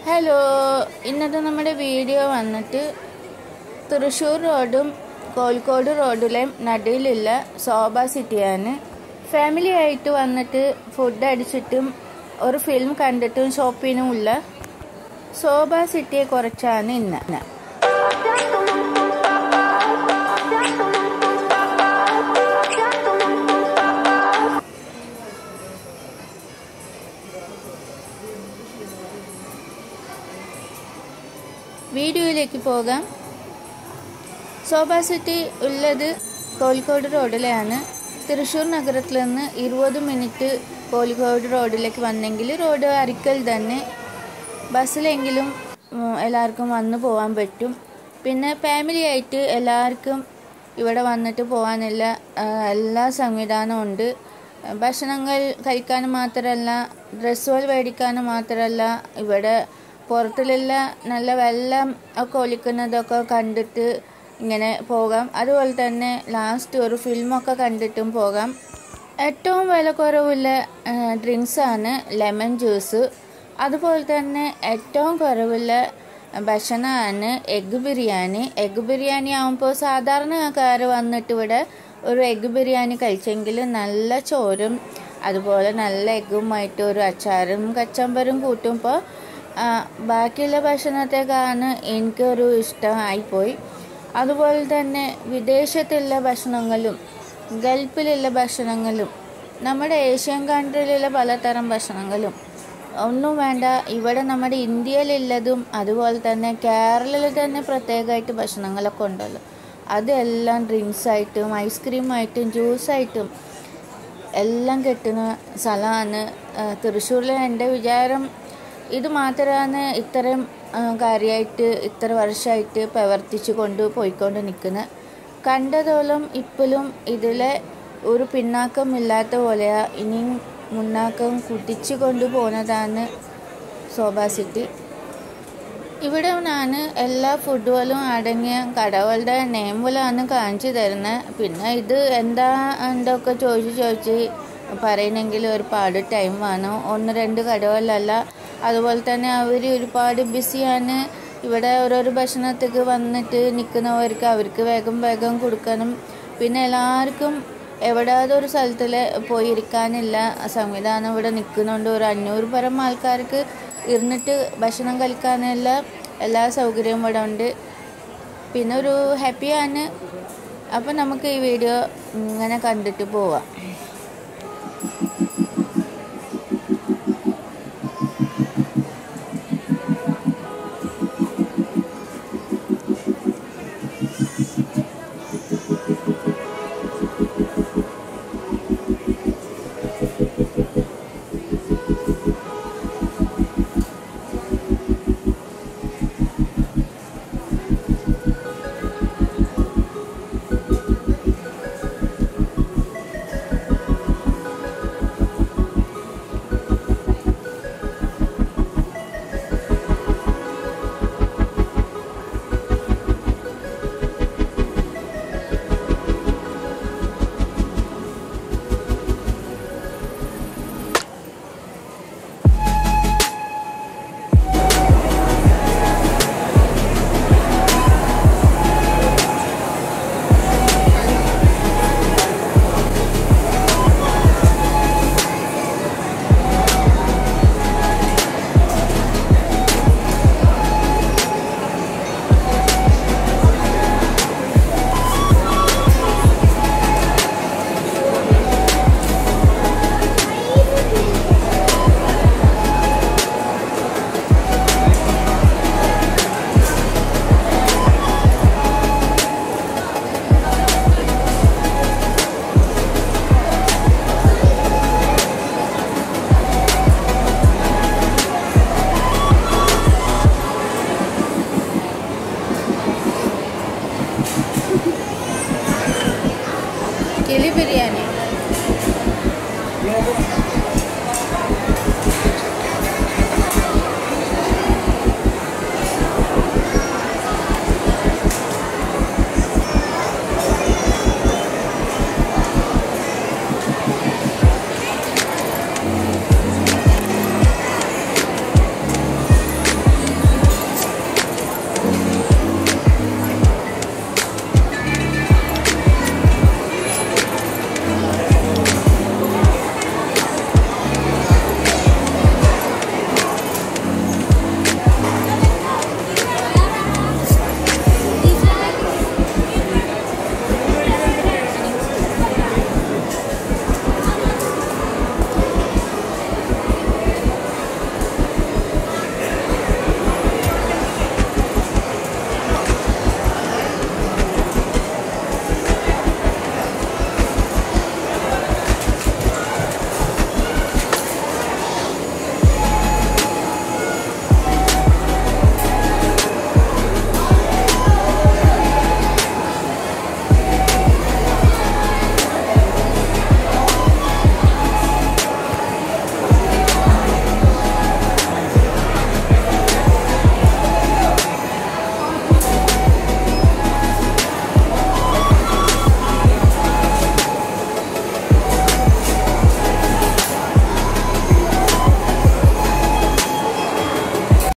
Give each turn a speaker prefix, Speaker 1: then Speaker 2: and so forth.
Speaker 1: hello ഇന്നത്തെ നമ്മുടെ video വന്നിട്ട് തൃശ്ശൂർ റോഡും കോഴിക്കോട് റോഡിലെ നടുവിലുള്ള ശോഭ സിറ്റിയാണ് ഫാമിലി ആയിട്ട് വന്നിട്ട് ഫുഡ് അടിച്ചിട്ടും ഒരു ഫിലിം കണ്ടിട്ടും ഷോപ്പിങ്ങും ഉള്ള ശോഭ സിറ്റിയെ കുറിച്ചാണ് ഇന്ന് വീഡിയോയിലേക്ക് പോകാം ശോഭ സിറ്റി ഉള്ളത് കോഴിക്കോട് റോഡിലാണ് തൃശ്ശൂർ നഗരത്തിൽ നിന്ന് ഇരുപത് മിനിറ്റ് കോഴിക്കോട് റോഡിലേക്ക് വന്നെങ്കിൽ റോഡ് അരിക്കൽ തന്നെ ബസ്സിലെങ്കിലും ഉം, എല്ലാവർക്കും വന്നു പോകാൻ പറ്റും പിന്നെ ഫാമിലി ആയിട്ട് എല്ലാവർക്കും ഇവിടെ വന്നിട്ട് പോകാനുള്ള ആ, എല്ലാ സംവിധാനവും ഉണ്ട് ഭക്ഷണങ്ങൾ കഴിക്കാൻ മാത്രമല്ല ഡ്രസ്സുകൾ മേടിക്കാൻ മാത്രമല്ല ഇവിടെ പുറത്തിലുള്ള നല്ല വെള്ളം ഒക്കെ ഒലിക്കുന്നതൊക്കെ കണ്ടിട്ട് ഇങ്ങനെ പോകാം അതുപോലെ തന്നെ ലാസ്റ്റ് ഒരു ഫിലിമൊക്കെ കണ്ടിട്ടും പോകാം ഏറ്റവും വില കുറവുള്ള ഡ്രിങ്ക്സ് ആണ് ലെമൺ ജ്യൂസ് അതുപോലെ തന്നെ ഏറ്റവും കുറവുള്ള ഭക്ഷണമാണ് എഗ്ഗ് ബിരിയാണി എഗ്ഗ് ബിരിയാണി ആകുമ്പോൾ സാധാരണക്കാർ വന്നിട്ട് ഇവിടെ ഒരു എഗ്ഗ് ബിരിയാണി കഴിച്ചെങ്കിൽ നല്ല ചോറും അതുപോലെ നല്ല എഗ്ഗുമായിട്ട് ഒരു അച്ചാറും കച്ചമ്പറും കൂട്ടുമ്പോൾ ബാക്കിയുള്ള ഭക്ഷണത്തേക്കാണ് എനിക്കൊരു ഇഷ്ടമായിപ്പോയി അതുപോലെ തന്നെ വിദേശത്തുള്ള ഭക്ഷണങ്ങളും ഗൾഫിലുള്ള ഭക്ഷണങ്ങളും നമ്മുടെ ഏഷ്യൻ കൺട്രിയിലുള്ള പലതരം ഭക്ഷണങ്ങളും ഒന്നും വേണ്ട ഇവിടെ നമ്മുടെ ഇന്ത്യയിലുള്ളതും അതുപോലെ തന്നെ കേരളത്തിൽ തന്നെ പ്രത്യേകമായിട്ട് ഭക്ഷണങ്ങളൊക്കെ ഉണ്ടല്ലോ അതെല്ലാം ഡ്രിങ്ക്സ് ആയിട്ടും ഐസ്ക്രീമായിട്ടും ജ്യൂസായിട്ടും എല്ലാം കിട്ടുന്ന സ്ഥലമാണ് തൃശ്ശൂരിലെ എൻ്റെ വിചാരം ഇത് മാത്രമാണ് ഇത്രയും കാര്യമായിട്ട് ഇത്ര വർഷമായിട്ട് പ്രവർത്തിച്ചു കൊണ്ട് പോയിക്കൊണ്ട് നിൽക്കുന്നത് കണ്ടതോളം ഇപ്പോഴും ഇതിലെ ഒരു പിന്നാക്കം ഇല്ലാത്ത പോലെയാ ഇനിയും മുന്നാക്കം കുതിച്ചു കൊണ്ടുപോകുന്നതാണ് ശോഭ സിറ്റി ഇവിടെ നിന്നാണ് എല്ലാ ഫുഡുകളും അടങ്ങിയ കടകളുടെ നെയിമുകളാണ് കാണിച്ചു തരുന്നത് പിന്നെ ഇത് എന്താ എന്തൊക്കെ ചോദിച്ച് ചോദിച്ച് പറയണമെങ്കിൽ ഒരുപാട് ടൈം വേണം ഒന്ന് രണ്ട് കടകളിലല്ല അതുപോലെ തന്നെ അവർ ഒരുപാട് ബിസിയാണ് ഇവിടെ ഓരോരോ ഭക്ഷണത്തേക്ക് വന്നിട്ട് നിൽക്കുന്നവർക്ക് അവർക്ക് വേഗം വേഗം കൊടുക്കണം പിന്നെ എല്ലാവർക്കും എവിടാതെ ഒരു സ്ഥലത്തിൽ പോയി ഇരിക്കാനില്ല സംവിധാനം ഇവിടെ നിൽക്കുന്നുണ്ട് ഒരു അഞ്ഞൂറ് പരം ആൾക്കാർക്ക് ഇരുന്നിട്ട് ഭക്ഷണം കഴിക്കാനുള്ള എല്ലാ സൗകര്യവും ഇവിടെ ഉണ്ട് പിന്നെ ഒരു ഹാപ്പിയാണ് അപ്പം നമുക്ക് ഈ വീഡിയോ ഇങ്ങനെ കണ്ടിട്ട് പോവാം